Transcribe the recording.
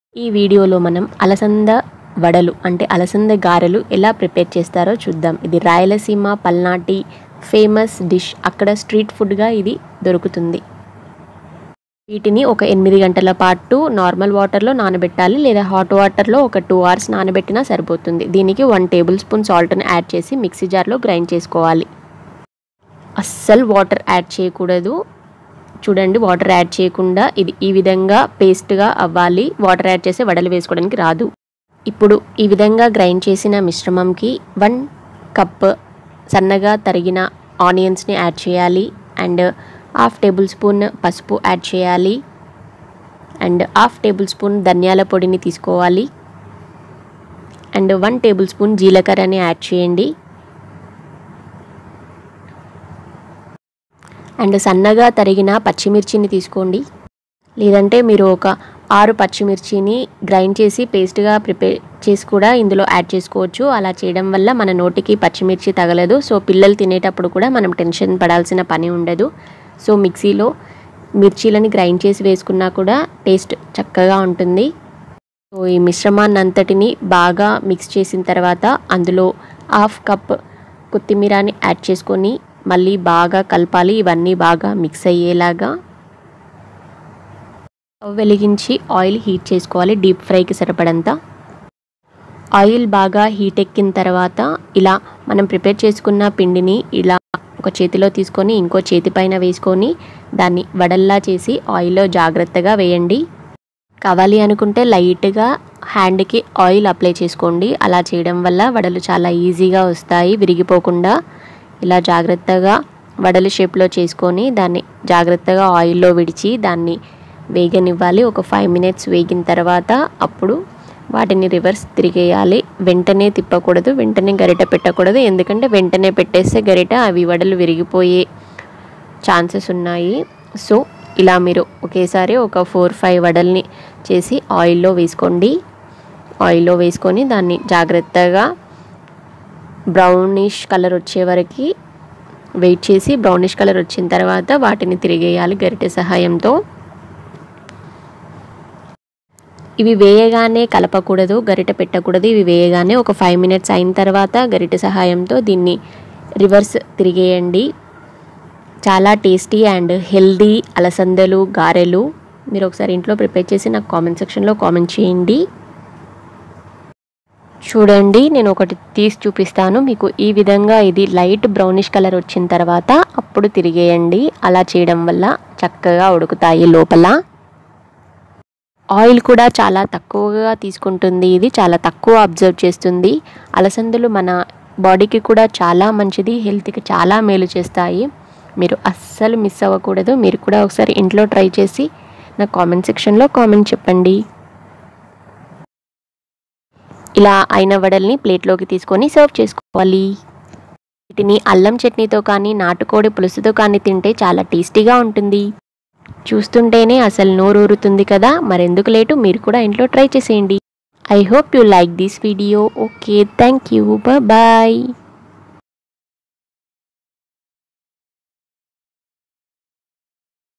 ఈ వీడియోలో మనం అలసంద వడలు అంటే అలసంద గారెలు ఎలా ప్రిపేర్ చేస్తారో చూద్దాం ఇది రాయలసీమ పల్నాటి ఫేమస్ డిష్ అక్కడ స్ట్రీట్ ఫుడ్గా ఇది దొరుకుతుంది వీటిని ఒక ఎనిమిది గంటల పాటు నార్మల్ వాటర్లో నానబెట్టాలి లేదా హాట్ వాటర్లో ఒక టూ అవర్స్ నానబెట్టినా సరిపోతుంది దీనికి వన్ టేబుల్ స్పూన్ సాల్ట్ని యాడ్ చేసి మిక్సీ జార్లో గ్రైండ్ చేసుకోవాలి అస్సలు వాటర్ యాడ్ చేయకూడదు చూడండి వాటర్ యాడ్ చేయకుండా ఇది ఈ విధంగా పేస్ట్గా అవ్వాలి వాటర్ యాడ్ చేసి వడలు వేసుకోవడానికి రాదు ఇప్పుడు ఈ విధంగా గ్రైండ్ చేసిన మిశ్రమంకి వన్ కప్ సన్నగా తరిగిన ఆనియన్స్ని యాడ్ చేయాలి అండ్ హాఫ్ టేబుల్ స్పూన్ పసుపు యాడ్ చేయాలి అండ్ హాఫ్ టేబుల్ స్పూన్ ధనియాల పొడిని తీసుకోవాలి అండ్ వన్ టేబుల్ స్పూన్ జీలకర్రని యాడ్ చేయండి అండ్ సన్నగా తరిగిన పచ్చిమిర్చిని తీసుకోండి లేదంటే మీరు ఒక ఆరు పచ్చిమిర్చిని గ్రైండ్ చేసి పేస్ట్గా ప్రిపేర్ చేసి కూడా ఇందులో యాడ్ చేసుకోవచ్చు అలా చేయడం వల్ల మన నోటికి పచ్చిమిర్చి తగలదు సో పిల్లలు తినేటప్పుడు కూడా మనం టెన్షన్ పడాల్సిన పని ఉండదు సో మిక్సీలో మిర్చీలని గ్రైండ్ చేసి వేసుకున్నా కూడా టేస్ట్ చక్కగా ఉంటుంది సో ఈ మిశ్రమాన్ని అంతటిని బాగా మిక్స్ చేసిన తర్వాత అందులో హాఫ్ కప్ కొత్తిమీరని యాడ్ చేసుకొని మళ్ళీ బాగా కలపాలి ఇవన్నీ బాగా మిక్స్ అయ్యేలాగా స్టవ్ వెలిగించి ఆయిల్ హీట్ చేసుకోవాలి డీప్ ఫ్రైకి సరిపడంత ఆయిల్ బాగా హీట్ ఎక్కిన తర్వాత ఇలా మనం ప్రిపేర్ చేసుకున్న పిండిని ఇలా ఒక చేతిలో తీసుకొని ఇంకో చేతి పైన వేసుకొని దాన్ని వడల్లా చేసి ఆయిల్లో జాగ్రత్తగా వేయండి కావాలి అనుకుంటే లైట్గా హ్యాండ్కి ఆయిల్ అప్లై చేసుకోండి అలా చేయడం వల్ల వడలు చాలా ఈజీగా వస్తాయి విరిగిపోకుండా ఇలా జాగ్రత్తగా వడలు షేప్లో చేసుకొని దాన్ని జాగ్రత్తగా ఆయిల్లో విడిచి దాన్ని వేగనివ్వాలి ఒక ఫైవ్ మినిట్స్ వేగిన తర్వాత అప్పుడు వాటిని రివర్స్ తిరిగేయాలి వెంటనే తిప్పకూడదు వెంటనే గరిట పెట్టకూడదు ఎందుకంటే వెంటనే పెట్టేస్తే గరిట అవి వడలు విరిగిపోయే ఛాన్సెస్ ఉన్నాయి సో ఇలా మీరు ఒకేసారి ఒక ఫోర్ ఫైవ్ వడల్ని చేసి ఆయిల్లో వేసుకోండి ఆయిల్లో వేసుకొని దాన్ని జాగ్రత్తగా బ్రౌనిష్ కలర్ వచ్చే వరకు వెయిట్ చేసి బ్రౌనిష్ కలర్ వచ్చిన తర్వాత వాటిని తిరిగేయాలి గరిటె సహాయంతో ఇవి వేయగానే కలపకూడదు గరిటె పెట్టకూడదు ఇవి వేయగానే ఒక ఫైవ్ మినిట్స్ అయిన తర్వాత గరిటె సహాయంతో దీన్ని రివర్స్ తిరిగేయండి చాలా టేస్టీ అండ్ హెల్దీ అలసందలు గారెలు మీరు ఒకసారి ఇంట్లో ప్రిపేర్ చేసి నాకు కామెంట్ సెక్షన్లో కామెంట్ చేయండి చూడండి నేను ఒకటి తీసి చూపిస్తాను మీకు ఈ విధంగా ఇది లైట్ బ్రౌనిష్ కలర్ వచ్చిన తర్వాత అప్పుడు తిరిగేయండి అలా చేయడం వల్ల చక్కగా ఉడుకుతాయి లోపల ఆయిల్ కూడా చాలా తక్కువగా తీసుకుంటుంది ఇది చాలా తక్కువ అబ్జర్వ్ చేస్తుంది అలసందలు మన బాడీకి కూడా చాలా మంచిది హెల్త్కి చాలా మేలు చేస్తాయి మీరు అస్సలు మిస్ అవ్వకూడదు మీరు కూడా ఒకసారి ఇంట్లో ట్రై చేసి నా కామెంట్ సెక్షన్లో కామెంట్ చెప్పండి ఇలా అయిన వడల్ని ప్లేట్లోకి తీసుకొని సర్వ్ చేసుకోవాలి వీటిని అల్లం చట్నీతో కానీ నాటుకోడి పులుసుతో కానీ తింటే చాలా టేస్టీగా ఉంటుంది చూస్తుంటేనే అసలు నోరూరుతుంది కదా మరెందుకు లేటు మీరు కూడా ఇంట్లో ట్రై చేసేయండి I hope you like this video okay thank you bye